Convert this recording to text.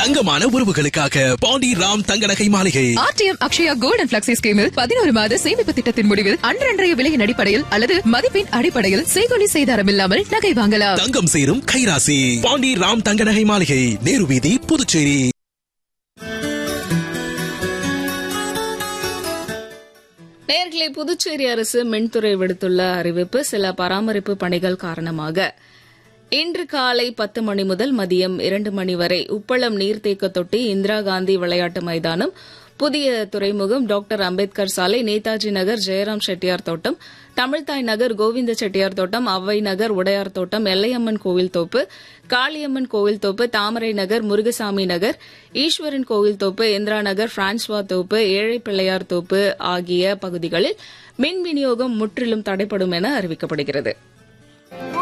தங்கமான உறவுகளுக்காக பாண்டி ராம் தங்க நகை மாளிகை ஆர்டிஎம் அக்ஷயா கோல்டன் பிளக்ஸி ஸ்கீமில் பதினோரு மாத சேமிப்பு திட்டத்தின் முடிவில் அன்றன்றைய விலையின் அடிப்படையில் அல்லது மதிப்பின் அடிப்படையில் செய்கொலி செய்தாரம் இல்லாமல் நகை வாங்கலாம் தங்கம் சேரும் கைராசி பாண்டி ராம் தங்க நகை மாளிகை நேரு வீதி புதுச்சேரி நேர்களை புதுச்சேரி அரசு மின்துறை விடுத்துள்ள அறிவிப்பு சில பராமரிப்பு பணிகள் காரணமாக இன்று காலை பத்து மணி முதல் மதியம் இரண்டு மணி வரை உப்பளம் நீர்த்தேக்க தொட்டி இந்திரா காந்தி விளையாட்டு மைதானம் புதிய துறைமுகம் டாக்டர் அம்பேத்கர் சாலை நேதாஜி நகர் ஜெயராம் செட்டியார் தோட்டம் தமிழ்தாய் நகர் கோவிந்த செட்டியார் தோட்டம் அவ்வை நகர் உடையார் தோட்டம் எல்லையம்மன் கோவில் தோப்பு காளியம்மன் கோவில் தோப்பு தாமரை நகர் முருகசாமி நகர் ஈஸ்வரன் கோவில் தோப்பு இந்திரா நகர் பிரான்ஸ்வா தோப்பு ஏழை பிள்ளையார் தோப்பு ஆகிய பகுதிகளில் மின் விநியோகம் முற்றிலும் தடைப்படும் என அறிவிக்கப்படுகிறது